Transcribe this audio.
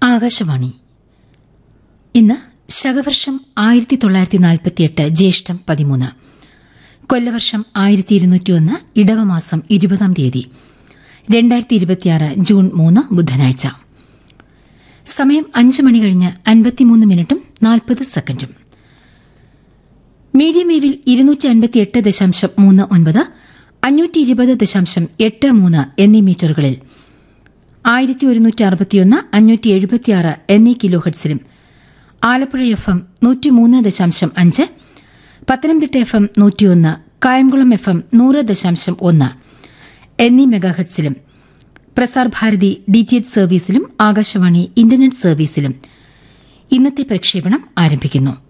ആകാശവാണി ഇന്ന് ശകവർഷം ആയിരത്തി തൊള്ളായിരത്തി നാൽപ്പത്തിയെട്ട് ജ്യേഷ്ഠം പതിമൂന്ന് കൊല്ലവർഷം ആയിരത്തി ഇരുന്നൂറ്റിയൊന്ന് ഇടവമാസം ഇരുപതാം തീയതി രണ്ടായിരത്തി ഇരുപത്തിയാറ് ജൂൺ മൂന്ന് ബുധനാഴ്ച സമയം അഞ്ച് മണി കഴിഞ്ഞ് അൻപത്തിമൂന്ന് മിനിറ്റും നാൽപ്പത് സെക്കൻഡും മീഡിയം വേവിൽ ഇരുന്നൂറ്റി അൻപത്തിയെട്ട് ദശാംശം മൂന്ന് ഒൻപത് അഞ്ഞൂറ്റി ഇരുപത് ദശാംശം എട്ട് മൂന്ന് എന്നീ മീറ്ററുകളിൽ ആയിരത്തി ഒരുന്നൂറ്റി അറുപത്തിയൊന്ന് അഞ്ഞൂറ്റി എഴുപത്തിയാറ് എന്നീ കിലോ ഹെഡ്സിലും ആലപ്പുഴ എഫ് എം നൂറ്റിമൂന്ന് ദശാംശം അഞ്ച് പത്തനംതിട്ട എഫ് എം നൂറ്റിയൊന്ന് കായംകുളം എഫ് എം നൂറ് ദശാംശം ഒന്ന് എന്നീ മെഗാഹെഡ്സിലും Prasar Bharati D T H സർവീസിലും ആകാശവാണി ഇന്റർനെറ്റ് സർവീസിലും ഇന്നത്തെ പ്രക്ഷേപണം ആരംഭിക്കുന്നു